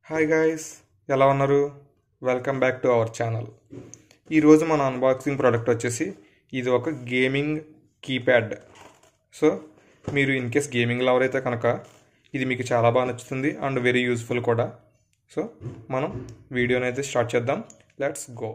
hi guys ఎలా ఉన్నారు welcome back to our channel ఈరోజు మన అన్బాక్సింగ్ ప్రోడక్ట్ వచ్చేసి ఇది ఒక గేమింగ్ కీప్యాడ్ సో మీరు ఇన్ కేస్ గేమింగ్ లవర్ అయితే కనుక ఇది మీకు చాలా బాగా నచ్చుతుంది అండ్ వెరీ యూస్ఫుల్ కూడా సో మనం వీడియోని అయితే స్టార్ట్ చేద్దాం లెట్స్ గో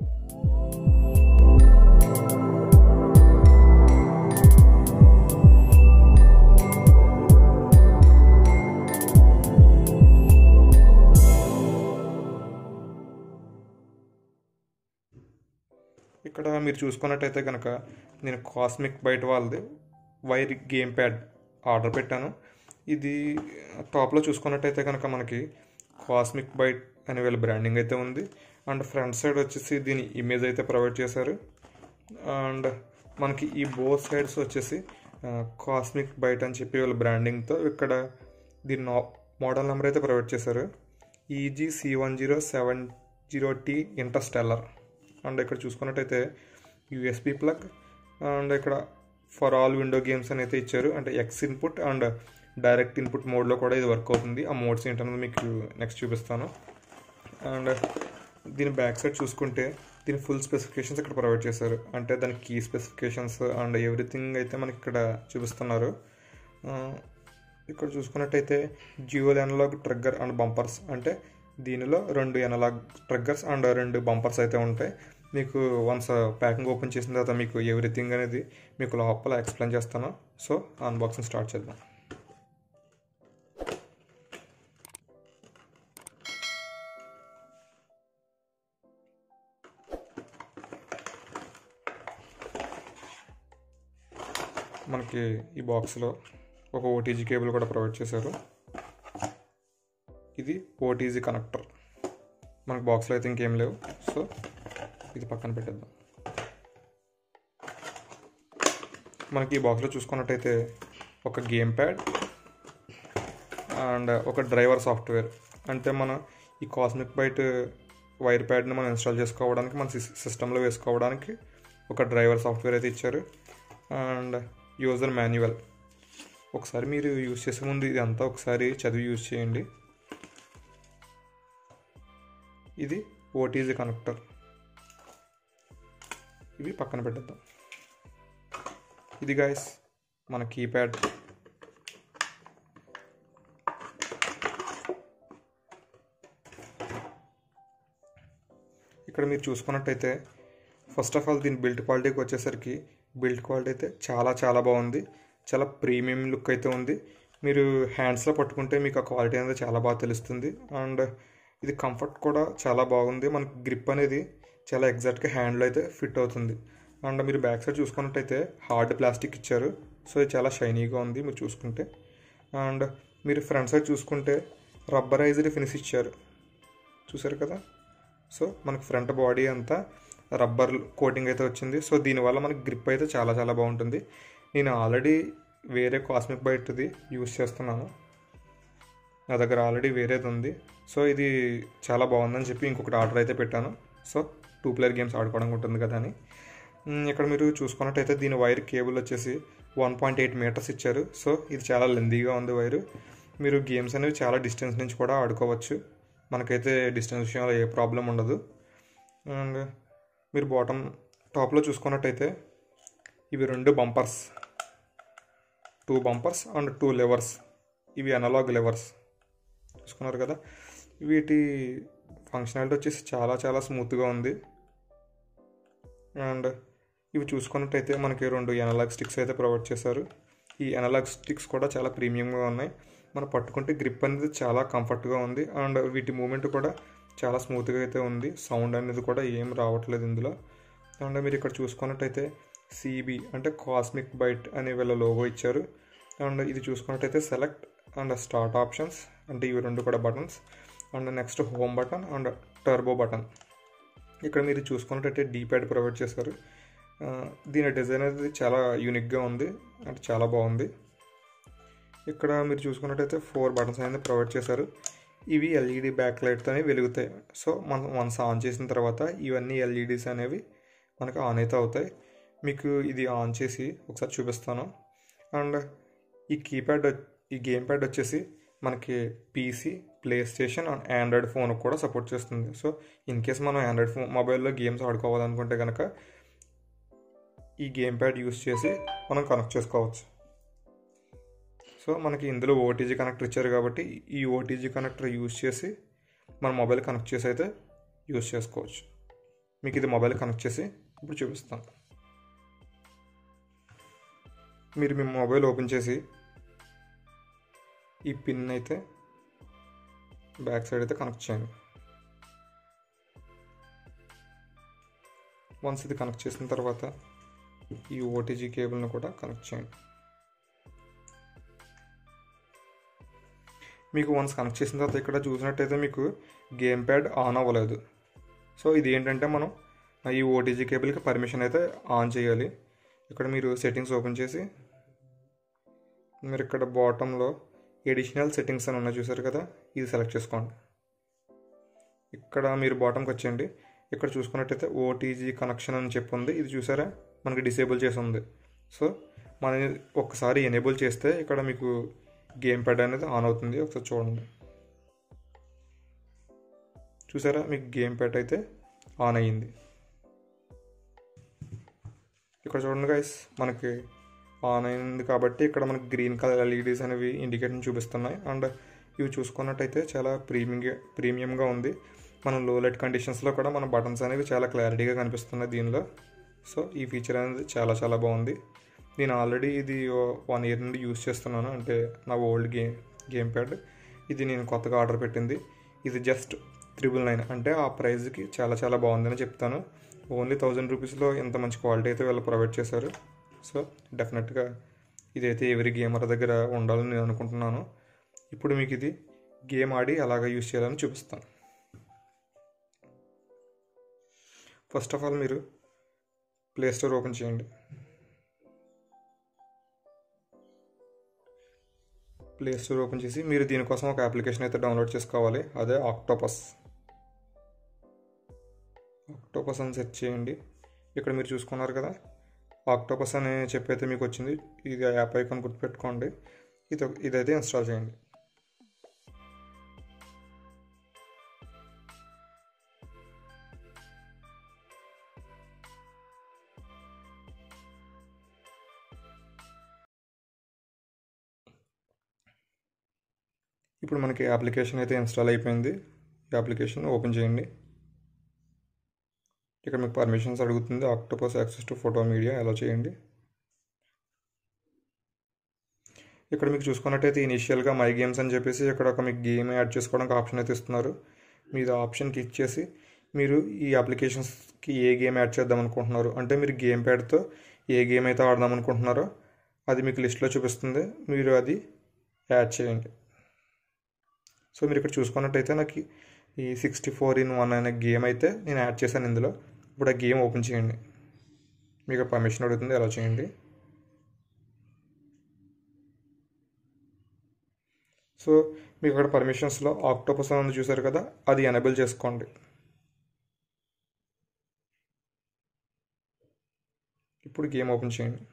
ఇక్కడ మీరు చూసుకున్నట్టయితే కనుక నేను కాస్మిక్ బయట వాళ్ళది వైర్ గేమ్ ప్యాడ్ ఆర్డర్ పెట్టాను ఇది టాప్లో చూసుకున్నట్టయితే కనుక మనకి కాస్మిక్ బైట్ అనే వీళ్ళ బ్రాండింగ్ అయితే ఉంది అండ్ ఫ్రంట్ సైడ్ వచ్చేసి దీని ఇమేజ్ అయితే ప్రొవైడ్ చేశారు అండ్ మనకి ఈ బోత్ సైడ్స్ వచ్చేసి కాస్మిక్ బైట్ అని చెప్పి వీళ్ళ బ్రాండింగ్తో ఇక్కడ దీని మోడల్ నెంబర్ అయితే ప్రొవైడ్ చేశారు E G C one zero seven zero T Interstellar and ఇక్కడ చూసుకున్నట్టయితే యూఎస్బి ప్లగ్ అండ్ ఇక్కడ ఫర్ ఆల్ విండో గేమ్స్ అని అయితే ఇచ్చారు అంటే X input and direct input మోడ్లో కూడా ఇది వర్క్ అవుతుంది ఆ మోడ్స్ ఏంటన్నది మీకు నెక్స్ట్ చూపిస్తాను అండ్ దీని బ్యాక్ సైడ్ చూసుకుంటే దీని ఫుల్ స్పెసిఫికేషన్స్ ఇక్కడ ప్రొవైడ్ చేశారు అంటే దాని కీ స్పెసిఫికేషన్స్ అండ్ ఎవ్రీథింగ్ అయితే మనకి ఇక్కడ చూపిస్తున్నారు ఇక్కడ చూసుకున్నట్టయితే జియో ఎనలాగ్ ట్రిగ్గర్ అండ్ బంపర్స్ అంటే దీనిలో రెండు ఎనలాగ్ ట్రిగ్గర్స్ అండ్ రెండు బంపర్స్ అయితే ఉంటాయి మీకు వన్స్ ప్యాకింగ్ ఓపెన్ చేసిన తర్వాత మీకు ఎవ్రీథింగ్ అనేది మీకు లోపల ఎక్స్ప్లెయిన్ చేస్తాను సో అన్బాక్సింగ్ స్టార్ట్ చేద్దాం మనకి ఈ బాక్స్లో ఒక ఓటీజీ కేబుల్ కూడా ప్రొవైడ్ చేశారు ఇది ఓటీజీ కనెక్టర్ మనకు బాక్స్లో అయితే ఇంకేం లేవు సో ఇది పక్కన పెట్టేద్దాం మనకి ఈ బాక్స్లో చూసుకున్నట్టయితే ఒక గేమ్ ప్యాడ్ అండ్ ఒక డ్రైవర్ సాఫ్ట్వేర్ అంటే మన ఈ కాస్మిక్ బైట్ వైర్ ప్యాడ్ని మనం ఇన్స్టాల్ చేసుకోవడానికి మన సిస్టంలో వేసుకోవడానికి ఒక డ్రైవర్ సాఫ్ట్వేర్ అయితే ఇచ్చారు అండ్ యూజర్ మాన్యువల్ ఒకసారి మీరు యూజ్ చేసే ముందు ఇది అంతా ఒకసారి చదివి యూజ్ చేయండి ఇది ఓటీజీ కనెక్టర్ ఇవి పక్కన పెట్టేద్దాం ఇది గాయస్ మన కీప్యాడ్ ఇక్కడ మీరు చూసుకున్నట్టయితే ఫస్ట్ ఆఫ్ ఆల్ దీని బిల్డ్ క్వాలిటీకి వచ్చేసరికి బిల్డ్ క్వాలిటీ అయితే చాలా చాలా బాగుంది చాలా ప్రీమియం లుక్ అయితే ఉంది మీరు హ్యాండ్స్లో పట్టుకుంటే మీకు ఆ క్వాలిటీ అనేది చాలా బాగా తెలుస్తుంది అండ్ ఇది కంఫర్ట్ కూడా చాలా బాగుంది మనకి గ్రిప్ అనేది చాలా ఎగ్జాక్ట్గా హ్యాండ్లో అయితే ఫిట్ అవుతుంది అండ్ మీరు బ్యాక్ సైడ్ చూసుకున్నట్టయితే హార్డ్ ప్లాస్టిక్ ఇచ్చారు సో ఇది చాలా షైనీగా ఉంది మీరు చూసుకుంటే అండ్ మీరు ఫ్రంట్ సైడ్ చూసుకుంటే రబ్బరైజ్డ్ ఫినిష్ ఇచ్చారు చూసారు కదా సో మనకి ఫ్రంట్ బాడీ అంతా రబ్బర్ కోటింగ్ అయితే వచ్చింది సో దీనివల్ల మనకి గ్రిప్ అయితే చాలా చాలా బాగుంటుంది నేను ఆల్రెడీ వేరే కాస్మిక్ బైట్ది యూస్ చేస్తున్నాను నా దగ్గర ఆల్రెడీ వేరేది ఉంది సో ఇది చాలా బాగుందని చెప్పి ఇంకొకటి ఆర్డర్ అయితే పెట్టాను సో టూ ప్లేయర్ గేమ్స్ ఆడుకోవడానికి ఉంటుంది కదా అని ఇక్కడ మీరు చూసుకున్నట్టయితే దీని వైర్ కేబుల్ వచ్చేసి వన్ పాయింట్ ఎయిట్ మీటర్స్ ఇచ్చారు సో ఇది చాలా లెందీగా ఉంది వైరు మీరు గేమ్స్ అనేవి చాలా డిస్టెన్స్ నుంచి కూడా ఆడుకోవచ్చు మనకైతే డిస్టెన్స్ విషయంలో ఏ ప్రాబ్లం ఉండదు అండ్ మీరు బాటమ్ టాప్లో చూసుకున్నట్టయితే ఇవి రెండు bumpers two bumpers and two levers ఇవి అనలాగ్ లెవర్స్ చూసుకున్నారు కదా వీటి ఫంక్షనాలిటీ వచ్చేసి చాలా చాలా స్మూత్గా ఉంది అండ్ ఇవి చూసుకున్నట్టయితే మనకి రెండు ఎనలాగ్ స్టిక్స్ అయితే ప్రొవైడ్ చేశారు ఈ ఎనలాగ్ స్టిక్స్ కూడా చాలా ప్రీమియంగా ఉన్నాయి మనం పట్టుకుంటే గ్రిప్ అనేది చాలా కంఫర్ట్గా ఉంది అండ్ వీటి మూమెంట్ కూడా చాలా స్మూత్గా అయితే ఉంది సౌండ్ అనేది కూడా ఏం రావట్లేదు ఇందులో అండ్ మీరు ఇక్కడ చూసుకున్నట్టయితే సిబి అంటే కాస్మిక్ బైట్ అనే వీళ్ళ లోగో ఇచ్చారు అండ్ ఇది చూసుకున్నట్టయితే సెలెక్ట్ అండ్ స్టార్ట్ ఆప్షన్స్ అంటే ఇవి రెండు కూడా buttons and next home button and turbo button ఇక్కడ మీరు చూసుకున్నట్టయితే డీ ప్యాడ్ ప్రొవైడ్ చేశారు దీని డిజైన్ అనేది చాలా యూనిక్గా ఉంది అంటే చాలా బాగుంది ఇక్కడ మీరు చూసుకున్నట్టయితే ఫోర్ బటన్స్ అనేది ప్రొవైడ్ చేశారు ఇవి ఎల్ఈడి బ్యాక్ లైట్తో వెలుగుతాయి సో మనం వన్స్ ఆన్ చేసిన తర్వాత ఇవన్నీ ఎల్ఈడీస్ అనేవి మనకు ఆన్ అయితే అవుతాయి మీకు ఇది ఆన్ చేసి ఒకసారి చూపిస్తాను అండ్ ఈ కీప్యాడ్ ఈ గేమ్ ప్యాడ్ వచ్చేసి మనకి PC play station and Android phone కూడా సపోర్ట్ చేస్తుంది సో ఇన్ కేస్ మనం ఆండ్రాయిడ్ ఫోన్ మొబైల్లో గేమ్స్ ఆడుకోవాలనుకుంటే కనుక ఈ గేమ్ ప్యాడ్ యూస్ చేసి మనం కనెక్ట్ చేసుకోవచ్చు సో మనకి ఇందులో ఓటీజీ కనెక్టర్ ఇచ్చారు కాబట్టి ఈ ఓటీజీ కనెక్టర్ యూస్ చేసి మన మొబైల్ కనెక్ట్ చేసి అయితే యూస్ చేసుకోవచ్చు మీకు ఇది మొబైల్ కనెక్ట్ చేసి ఇప్పుడు చూపిస్తాను మీరు మీ మొబైల్ ఓపెన్ చేసి ఈ పిన్ అయితే బ్యాక్ సైడ్ అయితే కనెక్ట్ చేయండి వన్స్ ఇది కనెక్ట్ చేసిన తర్వాత ఈ ఓటీజీ కేబుల్ని కూడా కనెక్ట్ చేయండి మీకు వన్స్ కనెక్ట్ చేసిన తర్వాత ఇక్కడ చూసినట్టయితే మీకు గేమ్ ప్యాడ్ ఆన్ అవ్వలేదు సో ఇది ఏంటంటే మనం ఈ ఓటీజీ కేబుల్కి పర్మిషన్ అయితే ఆన్ చేయాలి ఇక్కడ మీరు సెట్టింగ్స్ ఓపెన్ చేసి మీరు ఇక్కడ బాటంలో ఎడిషనల్ సెట్టింగ్స్ అని ఉన్నాయి చూసారు కదా ఇది సెలెక్ట్ చేసుకోండి ఇక్కడ మీరు బాటంకి వచ్చేయండి ఇక్కడ చూసుకున్నట్టయితే ఓటీజీ కనెక్షన్ అని చెప్పి ఉంది ఇది చూసారా మనకి డిసేబుల్ చేసి ఉంది సో మన ఒక్కసారి ఎనేబుల్ చేస్తే ఇక్కడ మీకు గేమ్ ప్యాడ్ అనేది ఆన్ అవుతుంది ఒకసారి చూడండి చూసారా మీకు గేమ్ ప్యాడ్ అయితే ఆన్ అయ్యింది ఇక్కడ చూడండి గైస్ మనకి ఆన్ అయింది కాబట్టి ఇక్కడ మనకి గ్రీన్ కలర్ ఎల్ఈడీస్ అనేవి ఇండికేషన్ చూపిస్తున్నాయి అండ్ ఇవి చూసుకున్నట్టయితే చాలా ప్రీమియంగా ప్రీమియంగా ఉంది మనం లో లైట్ కండిషన్స్లో కూడా మన బటన్స్ అనేవి చాలా క్లారిటీగా కనిపిస్తున్నాయి దీనిలో సో ఈ ఫీచర్ అనేది చాలా చాలా బాగుంది నేను ఆల్రెడీ ఇది వన్ ఇయర్ నుండి యూస్ చేస్తున్నాను అంటే నా ఓల్డ్ గేమ్ గేమ్ ప్యాడ్ ఇది నేను కొత్తగా ఆర్డర్ పెట్టింది ఇది జస్ట్ త్రిబుల్ నైన్ అంటే ఆ ప్రైస్కి చాలా చాలా బాగుందని చెప్తాను ఓన్లీ థౌజండ్ రూపీస్లో ఇంత మంచి క్వాలిటీ అయితే వీళ్ళు ప్రొవైడ్ చేశారు సో డెఫినెట్గా ఇదైతే ఎవరి గేమర్ దగ్గర ఉండాలని నేను అనుకుంటున్నాను ఇప్పుడు మీకు ఇది గేమ్ ఆడి ఎలాగ యూస్ చేయాలని చూపిస్తాను ఫస్ట్ ఆఫ్ ఆల్ మీరు ప్లే స్టోర్ ఓపెన్ చేయండి ప్లే స్టోర్ ఓపెన్ చేసి మీరు దీనికోసం ఒక అప్లికేషన్ అయితే డౌన్లోడ్ చేసుకోవాలి అదే ఆక్టోపస్ ఆక్టోపస్ అని సెర్చ్ చేయండి ఇక్కడ మీరు చూసుకున్నారు కదా ఆక్టోపస్ అనే చెప్పి అయితే మీకు వచ్చింది ఇది యాప్ ఐకాన్ గుర్తుపెట్టుకోండి ఇది ఇదైతే ఇన్స్టాల్ చేయండి ఇప్పుడు మనకి అప్లికేషన్ అయితే ఇన్స్టాల్ అయిపోయింది ఈ అప్లికేషన్ ఓపెన్ చేయండి ఇక్కడ మీకు పర్మిషన్స్ అడుగుతుంది octopus access to photo media ఎలా చేయండి ఇక్కడ మీకు చూసుకున్నట్టయితే ఇనిషియల్గా మై గేమ్స్ అని చెప్పేసి ఇక్కడ ఒక మీకు గేమ్ యాడ్ చేసుకోవడానికి ఆప్షన్ అయితే ఇస్తున్నారు మీరు ఆప్షన్ క్లిక్ చేసి మీరు ఈ అప్లికేషన్స్కి ఏ గేమ్ యాడ్ చేద్దాం అనుకుంటున్నారు అంటే మీరు గేమ్ ప్యాడ్తో ఏ గేమ్ అయితే ఆడదాం అనుకుంటున్నారో అది మీకు లిస్ట్లో చూపిస్తుంది మీరు అది యాడ్ చేయండి సో మీరు ఇక్కడ చూసుకున్నట్టయితే నాకు ఈ సిక్స్టీ ఫోర్ ఇన్ వన్ అనే గేమ్ అయితే నేను యాడ్ చేశాను ఇందులో ఇప్పుడు ఆ గేమ్ ఓపెన్ చేయండి మీకు పర్మిషన్ అడుగుతుంది ఎలా చేయండి సో మీకు అక్కడ పర్మిషన్స్లో ఆక్టోపస్ అని చూసారు కదా అది ఎనేబుల్ చేసుకోండి ఇప్పుడు గేమ్ ఓపెన్ చేయండి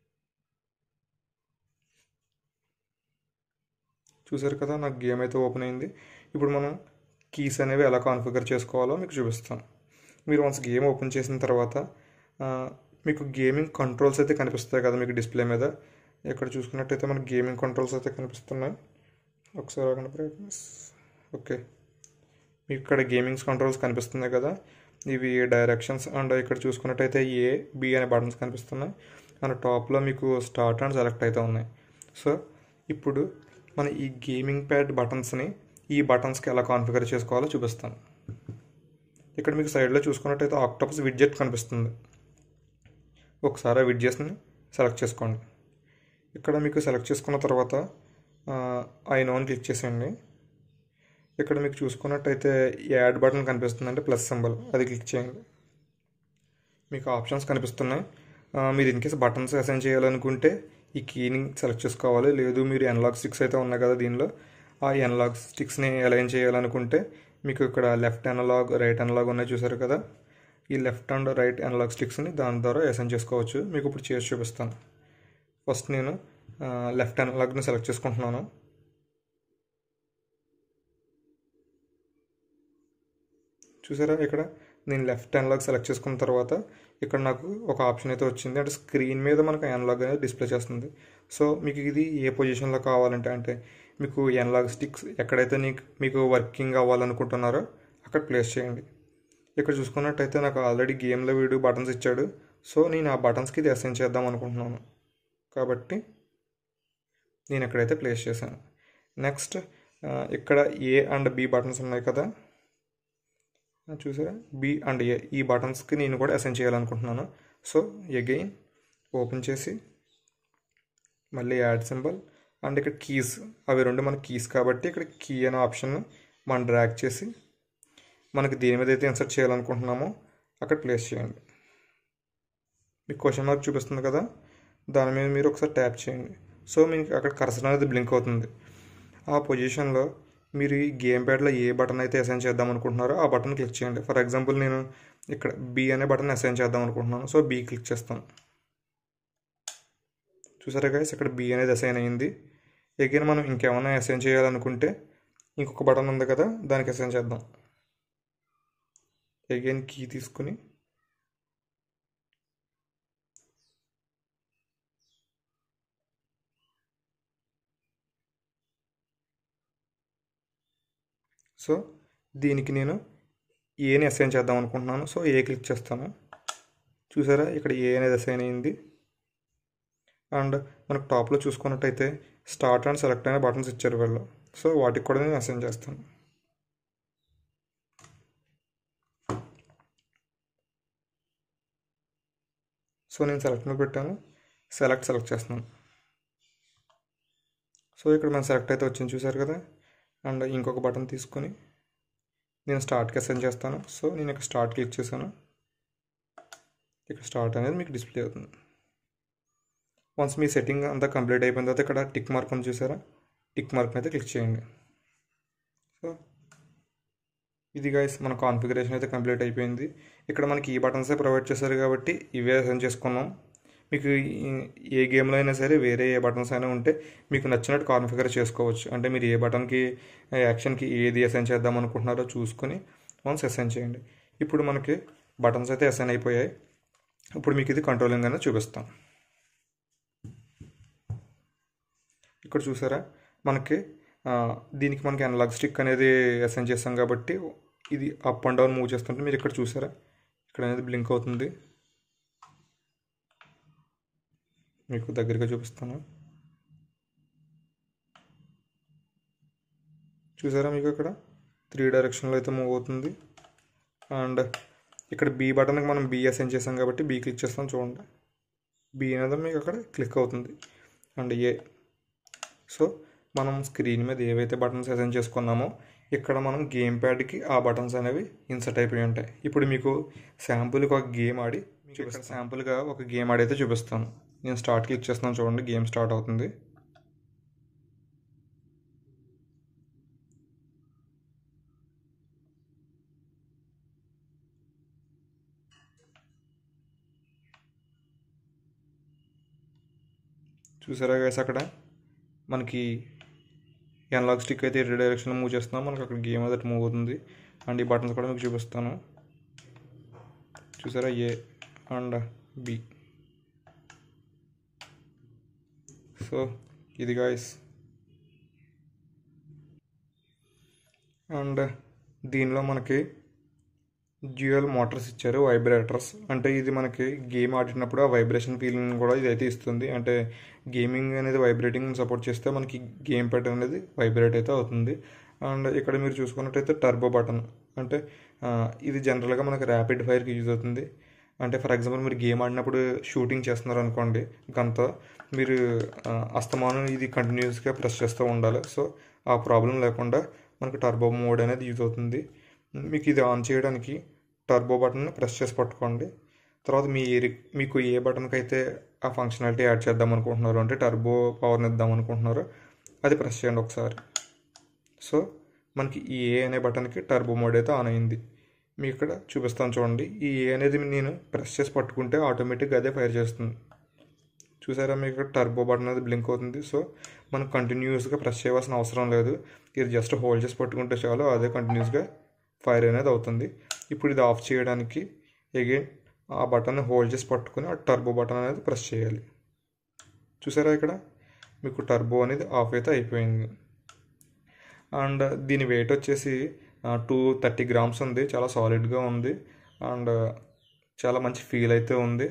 చూసారు కదా నాకు గేమ్ అయితే ఓపెన్ అయింది ఇప్పుడు మనం కీస్ అనేవి ఎలా కాన్ఫిగర్ చేసుకోవాలో మీకు చూపిస్తాను మీరు వన్స్ గేమ్ ఓపెన్ చేసిన తర్వాత మీకు గేమింగ్ కంట్రోల్స్ అయితే కనిపిస్తాయి కదా మీకు డిస్ప్లే మీద ఇక్కడ చూసుకున్నట్టయితే మనకి గేమింగ్ కంట్రోల్స్ అయితే కనిపిస్తున్నాయి ఒకసారి ఆగండి బ్రైట్నెస్ ఓకే మీకు ఇక్కడ గేమింగ్స్ కంట్రోల్స్ కనిపిస్తున్నాయి కదా ఇవి డైరెక్షన్స్ అండ్ ఇక్కడ చూసుకున్నట్టయితే ఏ బి అనే బటన్స్ కనిపిస్తున్నాయి అండ్ టాప్లో మీకు స్టార్ట్ అండ్ సెలెక్ట్ అయితే ఉన్నాయి సో ఇప్పుడు మన ఈ గేమింగ్ ప్యాడ్ బటన్స్ని ఈ బటన్స్కి ఎలా కాన్ఫిగర్ చేసుకోవాలో చూపిస్తాను ఇక్కడ మీకు సైడ్లో చూసుకున్నట్టయితే ఆక్టోపస్ విడ్జెట్ కనిపిస్తుంది ఒకసారి ఆ విడ్జెట్స్ని సెలెక్ట్ చేసుకోండి ఇక్కడ మీకు సెలెక్ట్ చేసుకున్న తర్వాత ఐ నోన్ క్లిక్ చేసేయండి ఇక్కడ మీకు చూసుకున్నట్టయితే యాడ్ బటన్ కనిపిస్తుంది అంటే ప్లస్ సింబల్ అది క్లిక్ చేయండి మీకు ఆప్షన్స్ కనిపిస్తున్నాయి మీరు ఇన్ కేస్ బటన్స్ అసైన్ చేయాలనుకుంటే ఈ కీని సెలెక్ట్ చేసుకోవాలి లేదు మీరు ఎన్లాగ్ స్టిక్స్ అయితే ఉన్నాయి కదా దీనిలో ఆ ఎన్లాగ్ స్టిక్స్ని అలైన్ చేయాలనుకుంటే మీకు ఇక్కడ లెఫ్ట్ అనలాగ్ రైట్ అనలాగ్ ఉన్నాయి చూసారు కదా ఈ లెఫ్ట్ అండ్ రైట్ అనలాగ్ స్టిక్స్ని దాని ద్వారా అసైన్ చేసుకోవచ్చు మీకు ఇప్పుడు చేసి చూపిస్తాను ఫస్ట్ నేను లెఫ్ట్ అనలాగ్ని సెలెక్ట్ చేసుకుంటున్నాను చూసారా ఇక్కడ నేను లెఫ్ట్ అనలాగ్ సెలెక్ట్ చేసుకున్న తర్వాత ఇక్కడ నాకు ఒక ఆప్షన్ అయితే వచ్చింది అంటే స్క్రీన్ మీద మనకు అనలాగ్ అనేది డిస్ప్లే చేస్తుంది సో మీకు ఇది ఏ పొజిషన్లో కావాలంటే అంటే మీకు ఎనలాగ్ స్టిక్స్ ఎక్కడైతే నీకు మీకు వర్కింగ్ అవ్వాలనుకుంటున్నారో అక్కడ ప్లేస్ చేయండి ఇక్కడ చూసుకున్నట్టయితే నాకు ఆల్రెడీ గేమ్లో వీడు బటన్స్ ఇచ్చాడు సో నేను ఆ బటన్స్కి ఇది అసైన్ చేద్దాం అనుకుంటున్నాను కాబట్టి నేను ఎక్కడైతే ప్లేస్ చేశాను నెక్స్ట్ ఇక్కడ ఏ అండ్ బి బటన్స్ ఉన్నాయి కదా చూసారా బి అండ్ ఏ ఈ బటన్స్కి నేను కూడా అసైన్ చేయాలనుకుంటున్నాను సో అగైన్ ఓపెన్ చేసి మళ్ళీ యాడ్ సింబల్ అండ్ ఇక్కడ కీస్ అవి రెండు మన కీస్ కాబట్టి ఇక్కడ కీ అనే ఆప్షన్ మనం డ్రాగ్ చేసి మనకి దేని మీద అయితే ఇన్సర్ట్ చేయాలనుకుంటున్నామో అక్కడ ప్లేస్ చేయండి మీకు క్వశ్చన్ మార్క్ చూపిస్తుంది కదా దాని మీద మీరు ఒకసారి ట్యాప్ చేయండి సో మీకు అక్కడ కర్సర్ అనేది బ్లింక్ అవుతుంది ఆ పొజిషన్లో మీరు ఈ గేమ్ ప్యాడ్లో ఏ బటన్ అయితే అసైన్ చేద్దాం అనుకుంటున్నారో ఆ బటన్ క్లిక్ చేయండి ఫర్ ఎగ్జాంపుల్ నేను ఇక్కడ బి అనే బటన్ అసైన్ చేద్దాం అనుకుంటున్నాను సో బి క్లిక్ చేస్తాను చూసారా గైస్ ఇక్కడ బి అనేది అసైన్ అయింది అగైన్ మనం ఇంకేమైనా అసైన్ చేయాలనుకుంటే ఇంకొక బటన్ ఉంది కదా దానికి అసైన్ చేద్దాం అగైన్ కీ తీసుకుని సో దీనికి నేను ఏని అసైన్ చేద్దాం అనుకుంటున్నాను సో ఏ క్లిక్ చేస్తాను చూసారా ఇక్కడ ఏ అనేది అసైన్ అయింది అండ్ మనకు టాప్లో చూసుకున్నట్టయితే స్టార్ట్ అండ్ సెలెక్ట్ అనే బటన్స్ ఇచ్చారు వీళ్ళు సో వాటికి కూడా నేను అసైన్ చేస్తాను సో నేను సెలెక్ట్ మీద పెట్టాను సెలెక్ట్ సెలెక్ట్ చేస్తున్నాను సో ఇక్కడ మన సెలెక్ట్ అయితే వచ్చింది చూసారు కదా అండ్ ఇంకొక బటన్ తీసుకొని నేను స్టార్ట్కి అసైన్ చేస్తాను సో నేను ఇక్కడ స్టార్ట్ క్లిక్ చేశాను ఇక్కడ స్టార్ట్ అనేది మీకు డిస్ప్లే అవుతుంది వన్స్ మీ సెట్టింగ్ అంతా కంప్లీట్ అయిపోయిన తర్వాత ఇక్కడ టిక్ మార్క్ ఉంది చూసారా టిక్ మార్క్ మీద క్లిక్ చేయండి సో ఇది గైస్ మన కాన్ఫిగరేషన్ అయితే కంప్లీట్ అయిపోయింది ఇక్కడ మనకి ఈ బటన్సే ప్రొవైడ్ చేశారు కాబట్టి ఇవే అసైన్ చేసుకున్నాం మీకు ఏ గేమ్లో అయినా సరే వేరే ఏ బటన్స్ అయినా ఉంటే మీకు నచ్చినట్టు కాన్ఫిగర్ చేసుకోవచ్చు అంటే మీరు ఏ బటన్కి యాక్షన్కి ఏది అసైన్ చేద్దాం అనుకుంటున్నారో చూసుకొని వన్స్ అసైన్ చేయండి ఇప్పుడు మనకి బటన్స్ అయితే అసైన్ అయిపోయాయి ఇప్పుడు మీకు ఇది కంట్రోలింగ్ అనేది చూపిస్తాం ఇక్కడ చూసారా మనకి దీనికి మనకి అనలాగ్ స్టిక్ అనేది అసైన్ చేస్తాం కాబట్టి ఇది అప్ అండ్ డౌన్ మూవ్ చేస్తుంటే మీరు ఇక్కడ చూసారా ఇక్కడ అనేది బ్లింక్ అవుతుంది మీకు దగ్గరగా చూపిస్తాను చూసారా మీకు ఇక్కడ త్రీ డైరెక్షన్లో అయితే మూవ్ అవుతుంది అండ్ ఇక్కడ బీ బటన్కి మనం బీ అసైన్ చేసాం కాబట్టి బీ క్లిక్ చేస్తాం చూడండి బీ అనేది మీకు అక్కడ క్లిక్ అవుతుంది అండ్ ఏ సో మనం స్క్రీన్ మీద ఏవైతే బటన్స్ అసైన్ చేసుకున్నామో ఇక్కడ మనం గేమ్ ప్యాడ్కి ఆ బటన్స్ అనేవి ఇన్సర్ట్ అయిపోయి ఉంటాయి ఇప్పుడు మీకు శాంపుల్కి ఒక గేమ్ ఆడి మీకు ఇక్కడ శాంపుల్గా ఒక గేమ్ ఆడైతే చూపిస్తాను నేను స్టార్ట్ క్లిక్ చేస్తున్నాను చూడండి గేమ్ స్టార్ట్ అవుతుంది చూసారా గైస్ అక్కడ మనకి ఎన్లాగ్ స్టిక్ అయితే ఎటు డైరెక్షన్లో మూవ్ చేస్తున్నాం మనకి అక్కడ గేమ్ అయితే మూవ్ అవుతుంది అండ్ ఈ బటన్స్ కూడా మీకు చూపిస్తాను చూసారా ఏ అండ్ బి సో ఇది గాయస్ అండ్ దీనిలో మనకి డ్యూయల్ మోటార్స్ ఇచ్చారు వైబ్రేటర్స్ అంటే ఇది మనకి గేమ్ ఆడినప్పుడు ఆ వైబ్రేషన్ ఫీలింగ్ కూడా ఇది అయితే ఇస్తుంది అంటే గేమింగ్ అనేది వైబ్రేటింగ్ సపోర్ట్ చేస్తే మనకి గేమ్ ప్యాడ్ అనేది వైబ్రేట్ అయితే అవుతుంది అండ్ ఇక్కడ మీరు చూసుకున్నట్టయితే టర్బో బటన్ అంటే ఇది జనరల్గా మనకి ర్యాపిడ్ ఫైర్కి యూజ్ అవుతుంది అంటే ఫర్ ఎగ్జాంపుల్ మీరు గేమ్ ఆడినప్పుడు షూటింగ్ చేస్తున్నారు అనుకోండి గంతో మీరు అస్తమానం ఇది కంటిన్యూస్గా ప్రెస్ చేస్తూ ఉండాలి సో ఆ ప్రాబ్లం లేకుండా మనకు టర్బో మోడ్ అనేది యూజ్ అవుతుంది మీకు ఇది ఆన్ చేయడానికి టర్బో బటన్ ప్రెస్ చేసి పట్టుకోండి తర్వాత మీ మీకు ఏ బటన్కి అయితే ఆ ఫంక్షనాలిటీ యాడ్ చేద్దాం అనుకుంటున్నారు అంటే టర్బో పవర్ని ఇద్దాం అనుకుంటున్నారో అది ప్రెస్ చేయండి ఒకసారి సో మనకి ఈ ఏ అనే బటన్కి టర్బో మోడ్ అయితే ఆన్ అయింది మీకు ఇక్కడ చూపిస్తాను చూడండి ఈ ఏ అనేది నేను ప్రెస్ చేసి పట్టుకుంటే ఆటోమేటిక్గా అదే ఫైర్ చేస్తుంది చూసారా మీకు ఇక్కడ టర్బో బటన్ అనేది బ్లింక్ అవుతుంది సో మనం కంటిన్యూస్గా ప్రెస్ చేయవలసిన అవసరం లేదు ఇది జస్ట్ హోల్డ్ చేసి పట్టుకుంటే చాలు అదే కంటిన్యూస్గా ఫైర్ అనేది అవుతుంది ఇప్పుడు ఇది ఆఫ్ చేయడానికి అగైన్ ఆ బటన్ హోల్డ్ చేసి పట్టుకుని ఆ టర్బో బటన్ అనేది ప్రెస్ చేయాలి చూసారా ఇక్కడ మీకు టర్బో అనేది ఆఫ్ అయితే అయిపోయింది అండ్ దీని వెయిట్ వచ్చేసి టూ థర్టీ గ్రామ్స్ ఉంది చాలా సాలిడ్గా ఉంది అండ్ చాలా మంచి ఫీల్ అయితే ఉంది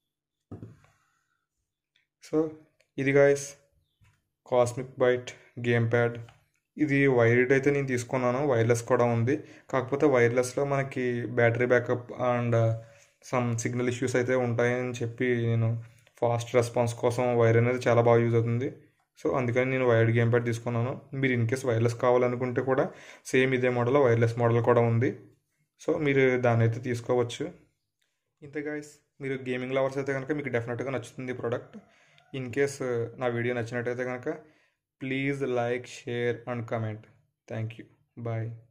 సో ఇది guys Cosmic Byte game pad ఇది వైర్డ్ అయితే నేను తీసుకున్నాను వైర్లెస్ కూడా ఉంది కాకపోతే వైర్లెస్లో మనకి battery backup and some signal issues అయితే ఉంటాయని చెప్పి నేను ఫాస్ట్ రెస్పాన్స్ కోసం వైర్ అనేది చాలా బాగా యూజ్ అవుతుంది సో అందుకని నేను వైర్డ్ గేమ్ ప్యాడ్ తీసుకున్నాను మీరు ఇన్ కేస్ వైర్లెస్ కావాలనుకుంటే కూడా సేమ్ ఇదే మోడల్ వైర్లెస్ మోడల్ కూడా ఉంది సో మీరు దాన్ని అయితే తీసుకోవచ్చు ఇంతే గాయస్ మీరు గేమింగ్ లవర్స్ అయితే కనుక మీకు డెఫినెట్గా నచ్చుతుంది ఈ ప్రోడక్ట్ ఇన్ కేస్ నా వీడియో నచ్చినట్టయితే కనుక please like share and comment thank you bye